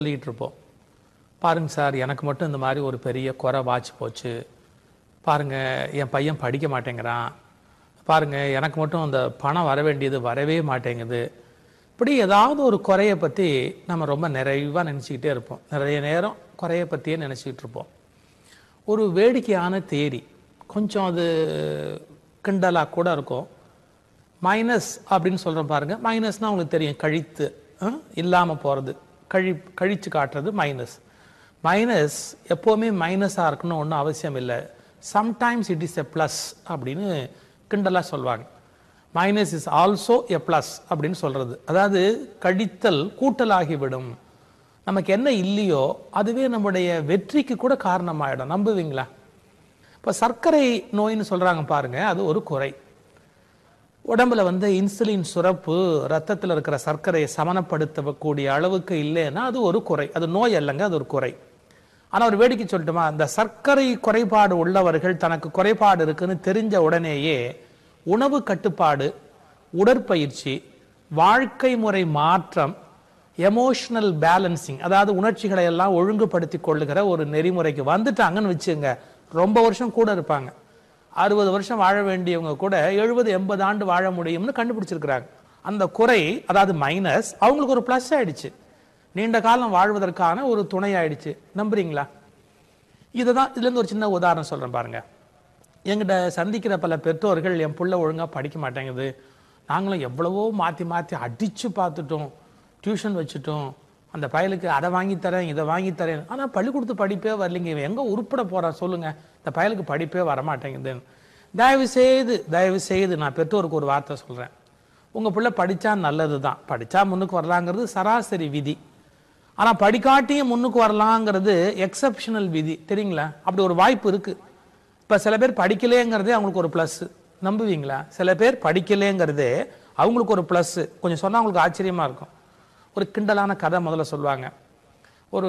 சொல்லிட்டு இருப்போம் பாருங்க சார் எனக்கு மட்டும் இந்த மாதிரி ஒரு பெரிய குறை வாட்ச் போச்சு பாருங்க என் பையன் படிக்க மாட்டேங்கிறான் பாருங்க எனக்கு மட்டும் அந்த பணம் வர வேண்டியது வரவே மாட்டேங்குது இப்படி ஏதாவது ஒரு குறையை பற்றி நம்ம ரொம்ப நிறைவாக நினச்சிக்கிட்டே இருப்போம் நிறைய நேரம் குறையை பற்றியே நினச்சிக்கிட்டு இருப்போம் ஒரு வேடிக்கையான தேரி கொஞ்சம் அது கிண்டலாக கூட இருக்கும் மைனஸ் அப்படின்னு சொல்கிறோம் பாருங்க மைனஸ்னால் உங்களுக்கு தெரியும் கழித்து இல்லாமல் போகிறது கழி கழித்து காட்டுறது மைனஸ் மைனஸ் எப்போவுமே மைனஸாக இருக்கணும் ஒன்றும் அவசியம் இல்லை sometimes it is a plus அப்படின்னு கிண்டலாக சொல்லுவாங்க minus is also a plus அப்படின்னு சொல்கிறது அதாவது கழித்தல் கூட்டலாகிவிடும் நமக்கு என்ன இல்லையோ அதுவே நம்முடைய வெற்றிக்கு கூட காரணமாயிடும் நம்புவீங்களா இப்போ சர்க்கரை நோயின்னு சொல்கிறாங்க பாருங்க அது ஒரு குறை உடம்புல வந்து இன்சுலின் சுரப்பு ரத்தத்தில் இருக்கிற சர்க்கரையை சமனப்படுத்தக்கூடிய அளவுக்கு இல்லைன்னா அது ஒரு குறை அது நோய் அல்லங்க அது ஒரு குறை ஆனால் ஒரு வேடிக்கை சொல்லட்டுமா அந்த சர்க்கரை குறைபாடு உள்ளவர்கள் தனக்கு குறைபாடு இருக்குன்னு தெரிஞ்ச உடனேயே உணவு கட்டுப்பாடு உடற்பயிற்சி வாழ்க்கை முறை மாற்றம் எமோஷனல் பேலன்சிங் அதாவது உணர்ச்சிகளை எல்லாம் ஒழுங்குபடுத்தி கொள்ளுகிற ஒரு நெறிமுறைக்கு வந்துட்டாங்கன்னு வச்சுங்க ரொம்ப வருஷம் கூட இருப்பாங்க அறுபது வருஷம் வாழ வேண்டியவங்க கூட எழுபது எண்பது ஆண்டு வாழ முடியும்னு கண்டுபிடிச்சிருக்கிறாங்க அந்த குறை அதாவது மைனஸ் அவங்களுக்கு ஒரு ப்ளஸ் ஆயிடுச்சு நீண்ட காலம் வாழ்வதற்கான ஒரு துணை ஆயிடுச்சு நம்புறீங்களா இதுதான் இதுல இருந்து ஒரு சின்ன உதாரணம் சொல்றேன் பாருங்க எங்கிட்ட சந்திக்கிற பல பெற்றோர்கள் என் புள்ள ஒழுங்கா படிக்க மாட்டேங்குது நாங்களும் எவ்வளவோ மாத்தி மாத்தி அடிச்சு பார்த்துட்டோம் டியூஷன் வச்சுட்டோம் அந்த பயலுக்கு அதை வாங்கி தரேன் இதை வாங்கி தரேன் ஆனா பள்ளிக்கூடத்து படிப்பே வரலைங்க இவன் எங்க உருப்பட போறான் சொல்லுங்க இந்த பயலுக்கு படிப்பே வர மாட்டேங்குதுன்னு தயவு செய்து தயவு செய்து நான் பெற்றோருக்கு ஒரு வார்த்தை சொல்றேன் உங்க பிள்ளை படிச்சா நல்லது தான் படிச்சா முன்னுக்கு வரலாங்கிறது சராசரி விதி ஆனா படிக்காட்டியும் முன்னுக்கு வரலாங்கிறது எக்ஸப்ஷனல் விதி தெரியுங்களா அப்படி ஒரு வாய்ப்பு இருக்கு இப்ப சில பேர் படிக்கலேங்கிறதே அவங்களுக்கு ஒரு ப்ளஸ் நம்புவீங்களா சில பேர் படிக்கலேங்கிறதே அவங்களுக்கு ஒரு ப்ளஸ் கொஞ்சம் சொன்னா அவங்களுக்கு ஆச்சரியமா இருக்கும் ஒரு கிண்டலான கதை முதல்ல சொல்லுவாங்க ஒரு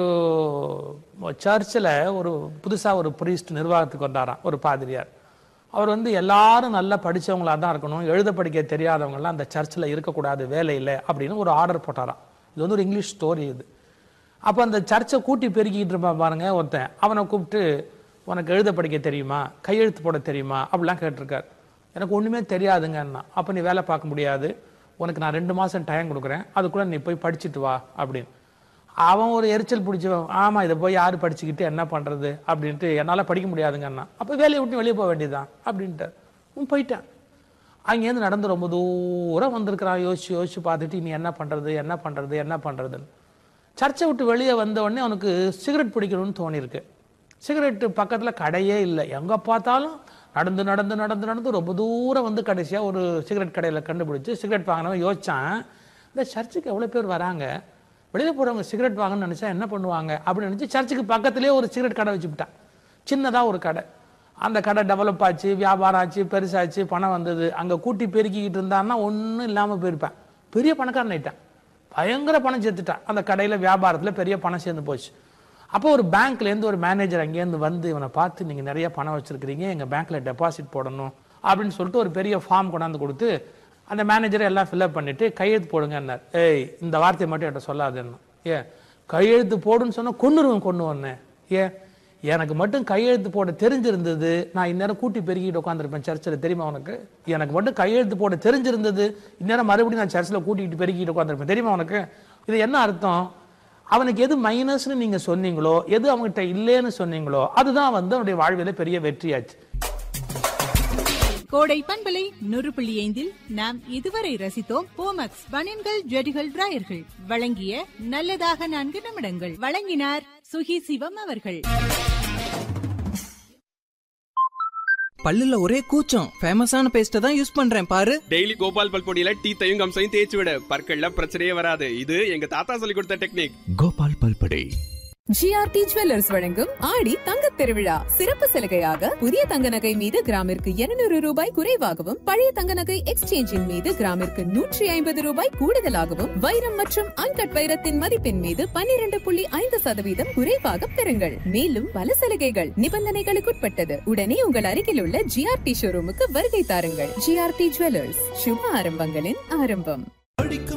சர்ச்சில் ஒரு புதுசாக ஒரு priest நிர்வாகத்துக்கு வந்தாராம் ஒரு பாதிரியார் அவர் வந்து எல்லாரும் நல்லா படிச்சவங்களா தான் இருக்கணும் எழுத படிக்க தெரியாதவங்கலாம் அந்த சர்ச்சில் இருக்கக்கூடாது வேலையில் அப்படின்னு ஒரு ஆர்டர் போட்டாராம் இது வந்து ஒரு இங்கிலீஷ் ஸ்டோரி இது அப்போ அந்த சர்ச்சை கூட்டி பெருக்கிட்டு இருப்பான் பாருங்க ஒருத்தன் அவனை கூப்பிட்டு உனக்கு எழுத படிக்க தெரியுமா கையெழுத்து போட தெரியுமா அப்படிலாம் கேட்டிருக்காரு எனக்கு ஒன்றுமே தெரியாதுங்கன்னா அப்போ நீ வேலை பார்க்க முடியாது உனக்கு நான் ரெண்டு மாதம் டைம் கொடுக்குறேன் அதுக்குள்ளே நீ போய் படிச்சுட்டு வா அப்படின்னு அவன் ஒரு எரிச்சல் பிடிச்சவன் ஆமாம் இதை போய் யார் படிச்சுக்கிட்டு என்ன பண்ணுறது அப்படின்ட்டு என்னால் படிக்க முடியாதுங்கன்னா அப்போ வேலையை விட்டு வெளியே போக வேண்டியதுதான் அப்படின்ட்டு உன் போயிட்டேன் அங்கேருந்து நடந்து ரொம்ப தூரம் வந்திருக்கிறான் யோசிச்சு யோசிச்சு பார்த்துட்டு நீ என்ன பண்ணுறது என்ன பண்ணுறது என்ன பண்ணுறதுன்னு சர்ச்சை விட்டு வெளியே வந்த உடனே அவனுக்கு சிகரெட் பிடிக்கணும்னு தோணியிருக்கு சிகரெட்டு பக்கத்தில் கடையே இல்லை எங்கே பார்த்தாலும் நடந்து நடந்து நடந்து நடந்து ரொம்ப தூரம் வந்து கடைசியாக ஒரு சிகரெட் கடையில் கண்டுபிடிச்சு சிகரெட் வாங்கினவன் யோசிச்சான் இந்த சர்ச்சுக்கு எவ்வளோ பேர் வராங்க வெளியில் போகிறவங்க சிகரெட் வாங்கணும்னு நினச்சா என்ன பண்ணுவாங்க அப்படின்னு நினச்சி சர்ச்சுக்கு பக்கத்துலேயே ஒரு சிகரெட் கடை வச்சுக்கிட்டான் சின்னதாக ஒரு கடை அந்த கடை டெவலப் ஆச்சு வியாபாரம் ஆச்சு பெருசாச்சு பணம் வந்தது அங்கே கூட்டி பெருக்கிக்கிட்டு இருந்தான்னா ஒன்றும் இல்லாமல் போயிருப்பேன் பெரிய பணக்காரன் ஆயிட்டான் பயங்கர பணம் சேர்த்துட்டான் அந்த கடையில் வியாபாரத்தில் பெரிய பணம் சேர்ந்து போச்சு அப்போ ஒரு பேங்க்லேருந்து ஒரு மேனேஜர் அங்கேருந்து வந்து இவனை பார்த்து நீங்கள் நிறைய பணம் வச்சுருக்கிறீங்க எங்கள் பேங்க்கில் டெபாசிட் போடணும் அப்படின்னு சொல்லிட்டு ஒரு பெரிய ஃபார்ம் கொண்டாந்து கொடுத்து அந்த மேனேஜரை எல்லாம் ஃபில்அப் பண்ணிட்டு கையெழுத்து போடுங்கன்னார் ஏய் இந்த வார்த்தையை மட்டும் என்கிட்ட சொல்லாதுன்னு ஏன் கையெழுத்து போடுன்னு சொன்னால் கொண்டுருவேன் கொண்டு வந்தேன் ஏன் எனக்கு மட்டும் கையெழுத்து போட தெரிஞ்சிருந்தது நான் இந்நேரம் கூட்டி பெருக்கிட்டு உட்காந்துருப்பேன் சர்ச்சில் தெரியுமா உனக்கு எனக்கு மட்டும் கையெழுத்து போட தெரிஞ்சிருந்தது இந்நேரம் மறுபடியும் நான் சர்ச்சில் கூட்டிகிட்டு பெருக்கிட்டு உட்காந்துருப்பேன் தெரியுமா உனக்கு இது என்ன அர்த்தம் அவனுக்கு எது மைனஸ்னு நீங்க சொன்னீங்களோ எது அவங்ககிட்ட இல்லைன்னு சொன்னீங்களோ அதுதான் வந்து அவனுடைய வாழ்வில பெரிய வெற்றியாச்சு கோடை பண்பலை நூறு புள்ளி ஐந்தில் நாம் இதுவரை ரசித்தோம் போமக்ஸ் பனியன்கள் ஜெடிகள் டிராயர்கள் வழங்கிய நல்லதாக நான்கு நிமிடங்கள் வழங்கினார் சுகி சிவம் அவர்கள் பல்லுல ஒரே கூச்சம் ஃபேமஸான பேஸ்ட தான் யூஸ் பண்றேன் பாரு டெய்லி கோபால் பல் பொடியில டீத்தையும் கம்சையும் தேய்ச்சி விட பற்கள்ல பிரச்சனையே வராது இது எங்க தாத்தா சொல்லி கொடுத்த டெக்னிக் கோபால் பல்படை ஜிஆர்டி ஜுவல்லர்ஸ் வழங்கும் ஆடி தங்கத் திருவிழா சிறப்பு சலுகையாக புதிய தங்க நகை மீது கிராமிற்கு 200 ரூபாய் குறைவாகவும் பழைய தங்க நகை எக்ஸ்சேஞ்சின் மீது கிராமிற்கு நூற்றி ஐம்பது ரூபாய் கூடுதலாகவும் வைரம் மற்றும் அன்கட் வைரத்தின் மதிப்பின் மீது 12.5% புள்ளி ஐந்து சதவீதம் குறைவாக பெறுங்கள் மேலும் பல சலுகைகள் நிபந்தனைகளுக்குட்பட்டது உடனே உங்கள் அருகில் உள்ள ஜிஆர்டி ஷோரூமுக்கு வருகை தாருங்கள் ஜிஆர்டி ஜுவல்லர்ஸ் சுப ஆரம்பங்களின் ஆரம்பம்